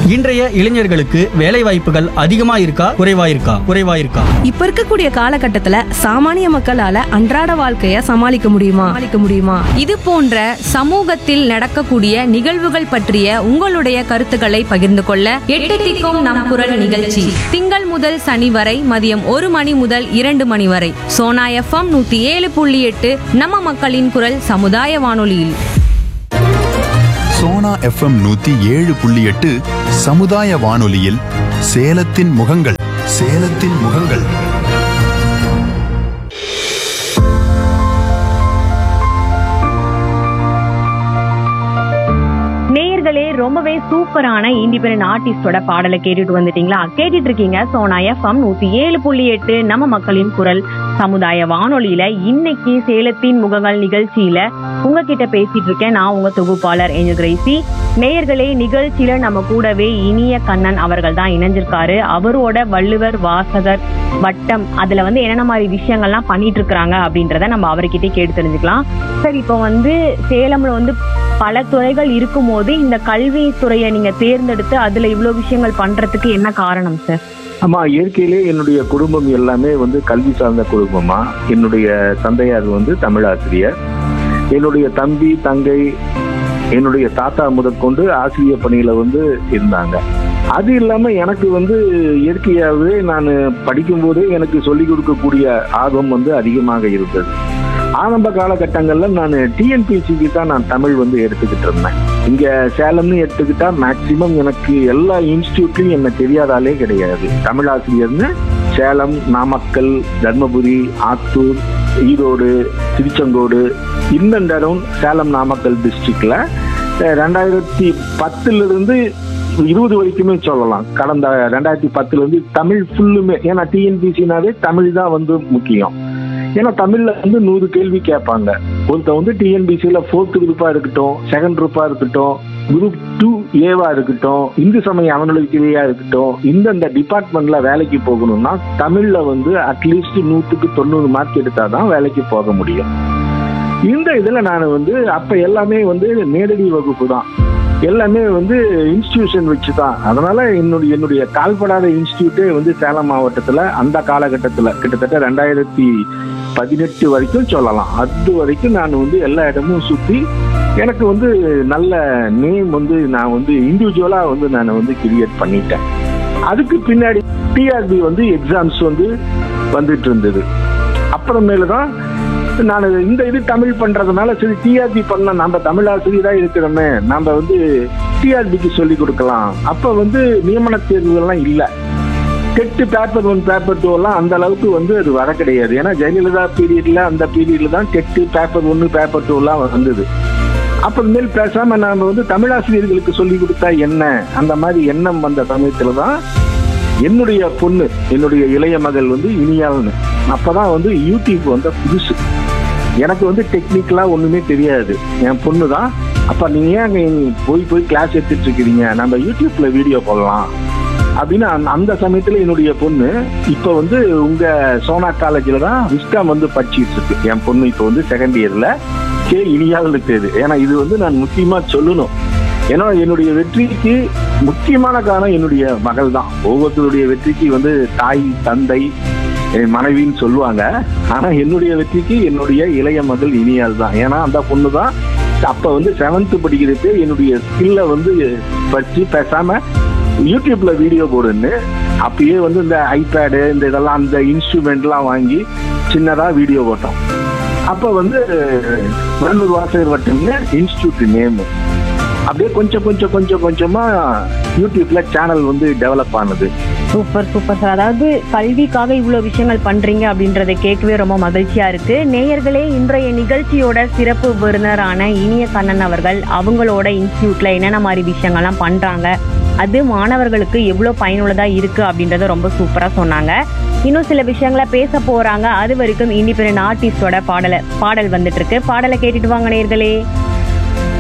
இன்றைய இளைஞர்களுக்கு வேலை வாய்ப்புகள் அதிகமா இருக்கா குறைவா இருக்கா குறைவா இருக்கா இப்ப இருக்கக்கூடிய காலகட்டத்துல சாமானிய மக்களால அன்றாட வாழ்க்கைய சமாளிக்க முடியுமா சமாளிக்க முடியுமா இது போன்ற சமூகத்தில் நடக்கக்கூடிய நிகழ்வுகள் பற்றிய உங்களுடைய கருத்துக்களை பகிர்ந்து கொள்ள எட்டு திக்கும் நம் குரல் நிகழ்ச்சி திங்கள் முதல் சனி வரை மதியம் ஒரு மணி முதல் இரண்டு மணி வரை சோனா எஃப்எம் நூத்தி ஏழு புள்ளி எட்டு நம்ம மக்களின் குரல் சமுதாய வானொலியில் சோனா எஃப்எம் நூத்தி ஏழு புள்ளி எட்டு சமுதாய வானொலியில் சேலத்தின் முகங்கள் சேலத்தின் முகங்கள் நேயர்களே ரொம்பவே சூப்பரான இண்டிபெண்டன்ட் ஆர்டிஸ்டோட பாடலை கேட்டுட்டு வந்துட்டீங்களா கேட்டுட்டு இருக்கீங்க சோனா எஃப்எம் நூத்தி ஏழு புள்ளி எட்டு நம்ம மக்களின் குரல் சமுதாய வானொலியில இன்னைக்கு சேலத்தின் முகங்கள் நிகழ்ச்சியில உங்ககிட்ட பேசிட்டு இருக்கேன் நான் உங்க தொகுப்பாளர் ஏஞ்சல் கிரேசி நேயர்களே நிகழ்ச்சியில நம்ம கூடவே இனிய கண்ணன் அவர்கள் தான் இணைஞ்சிருக்காரு அவரோட வள்ளுவர் வாசகர் வட்டம் அதுல வந்து என்னென்ன மாதிரி விஷயங்கள்லாம் பண்ணிட்டு இருக்காங்க அப்படின்றத நம்ம அவர்கிட்ட கேட்டு தெரிஞ்சுக்கலாம் சார் இப்போ வந்து சேலம்ல வந்து பல துறைகள் இருக்கும்போது இந்த கல்வி துறையை நீங்க தேர்ந்தெடுத்து அதுல இவ்வளவு விஷயங்கள் பண்றதுக்கு என்ன காரணம் சார் ஆமா இயற்கையிலே என்னுடைய குடும்பம் எல்லாமே வந்து கல்வி சார்ந்த குடும்பமா என்னுடைய தந்தையார் வந்து தமிழாசிரியர் என்னுடைய தம்பி தங்கை என்னுடைய தாத்தா முதற்கொண்டு ஆசிரியர் பணியில வந்து இருந்தாங்க அது இல்லாம எனக்கு வந்து இயற்கையாகவே நான் படிக்கும்போதே எனக்கு சொல்லிக் கொடுக்கக்கூடிய ஆர்வம் வந்து அதிகமாக இருந்தது ஆரம்ப காலகட்டங்கள்ல நான் டிஎன்பிசிக்கு தான் நான் தமிழ் வந்து எடுத்துக்கிட்டு இருந்தேன் இங்க சேலம்னு எடுத்துக்கிட்டா மேக்சிமம் எனக்கு எல்லா இன்ஸ்டியூட்லயும் என்ன தெரியாதாலே கிடையாது தமிழ் ஆசிரியர்னு சேலம் நாமக்கல் தர்மபுரி ஆத்தூர் ஈரோடு திருச்செங்கோடு இந்த இடம் சேலம் நாமக்கல் டிஸ்ட்ரிக்ட்ல ரெண்டாயிரத்தி பத்துல இருந்து இருபது வரைக்குமே சொல்லலாம் கடந்த ரெண்டாயிரத்தி பத்துல இருந்து தமிழ் ஃபுல்லுமே ஏன்னா டிஎன்பிசினாவே தமிழ் தான் வந்து முக்கியம் ஏன்னா தமிழ்ல வந்து நூறு கேள்வி கேட்பாங்க ஒருத்தன் வந்து டிஎன்பிசியில ஃபோர்த் குரூப்பா இருக்கட்டும் செகண்ட் குரூப்பா இருக்கட்டும் குரூப் டூ ஏவா இருக்கட்டும் இந்து சமய அவனுடைய இருக்கட்டும் இந்தந்த டிபார்ட்மெண்ட்ல வேலைக்கு போகணும்னா தமிழ்ல வந்து அட்லீஸ்ட் நூத்துக்கு தொண்ணூறு மார்க் எடுத்தாதான் வேலைக்கு போக முடியும் இந்த இதுல நான் வந்து அப்ப எல்லாமே வந்து நேரடி வகுப்பு தான் எல்லாமே வந்து இன்ஸ்டிடியூஷன் வச்சு தான் அதனால என்னுடைய என்னுடைய கால்படாத இன்ஸ்டியூட்டே வந்து சேலம் மாவட்டத்துல அந்த காலகட்டத்துல கிட்டத்தட்ட ரெண்டாயிரத்தி பதினெட்டு வரைக்கும் சொல்லலாம் அது வரைக்கும் நான் வந்து எல்லா இடமும் சுத்தி எனக்கு வந்து நல்ல நேம் வந்து நான் வந்து இண்டிவிஜுவலா வந்து நான் வந்து கிரியேட் பண்ணிட்டேன் அதுக்கு பின்னாடி டிஆர்பி வந்து எக்ஸாம்ஸ் வந்து வந்துட்டு இருந்தது அப்புறமேலு தான் நான் இந்த இது தமிழ் பண்றதுனால சரி டிஆர்பி பண்ண நம்ம தமிழ் ஆசிரியரா இருக்கிறோமே நம்ம வந்து டிஆர்பிக்கு சொல்லி கொடுக்கலாம் அப்ப வந்து நியமன தேர்வுகள்லாம் இல்லை TET paper one paper two எல்லாம் அந்த அளவுக்கு வந்து அது வர கிடையாது ஏன்னா ஜெயலலிதா பீரியட்ல அந்த பீரியட்ல தான் டெட்டு பேப்பர் ஒன்னு பேப்பர் டூ எல்லாம் வந்தது அப்புறமேல் பேசாம நாம வந்து தமிழாசிரியர்களுக்கு சொல்லி கொடுத்தா என்ன அந்த மாதிரி எண்ணம் வந்த சமயத்துல தான் என்னுடைய பொண்ணு என்னுடைய இளைய மகள் வந்து இனியாள்னு அப்பதான் வந்து யூடியூப் வந்த புதுசு எனக்கு வந்து டெக்னிக்கலா ஒண்ணுமே தெரியாது என் பொண்ணு தான் அப்ப நீங்க ஏன் அங்க போய் போய் கிளாஸ் எடுத்துட்டு இருக்கிறீங்க நம்ம யூடியூப்ல வீடியோ போடலாம் அப்படின்னு அந்த- அந்த சமயத்துல என்னுடைய பொண்ணு இப்ப வந்து உங்க சோனா காலேஜ்ல தான் விஸ்காம் வந்து படிச்சிட்டு இருக்கு என் பொண்ணு இப்ப வந்து செகண்ட் இயர்ல கே இனியாள்னு பேரு ஏன்னா இது வந்து நான் முக்கியமா சொல்லணும் ஏன்னா என்னுடைய வெற்றிக்கு முக்கியமான காரணம் என்னுடைய மகள் தான் ஒவ்வொருத்தருடைய வெற்றிக்கு வந்து தாய் தந்தை என் மனைவின்னு சொல்லுவாங்க ஆனா என்னுடைய வெற்றிக்கு என்னுடைய இளைய மகள் இனியால் தான் ஏன்னா அந்த பொண்ணு தான் அப்ப வந்து செவன்த் படிக்கிறப்ப என்னுடைய ஸ்கில்ல வந்து படிச்சு பேசாம யூடியூப்ல வீடியோ போடுன்னு அப்பயே வந்து இந்த ஐபேடு இந்த இதெல்லாம் அந்த இன்ஸ்ட்ருமெண்ட்லாம் வாங்கி சின்னதா வீடியோ போட்டோம் அப்ப வந்து வல்லூர் வாசகர் வட்டம்னு இன்ஸ்டியூட் நேம் அப்படியே கொஞ்சம் கொஞ்சம் கொஞ்சம் கொஞ்சமா யூடியூப்ல சேனல் வந்து டெவலப் ஆனது சூப்பர் சூப்பர் சார் அதாவது கல்விக்காக இவ்வளவு விஷயங்கள் பண்றீங்க அப்படின்றத கேட்கவே ரொம்ப மகிழ்ச்சியா இருக்கு நேயர்களே இன்றைய நிகழ்ச்சியோட சிறப்பு விருந்தினரான இனிய கண்ணன் அவர்கள் அவங்களோட இன்ஸ்டியூட்ல என்னென்ன மாதிரி விஷயங்கள்லாம் பண்றாங்க அது மாணவர்களுக்கு எவ்வளவு பயனுள்ளதா இருக்கு அப்படின்றத ரொம்ப சூப்பரா சொன்னாங்க இன்னும் சில விஷயங்களை பேச போறாங்க அது வரைக்கும் இண்டிபெண்டன்ட் ஆர்டிஸ்டோட பாடல பாடல் வந்துட்டு இருக்கு பாடலை கேட்டுட்டு வாங்க நேயர்களே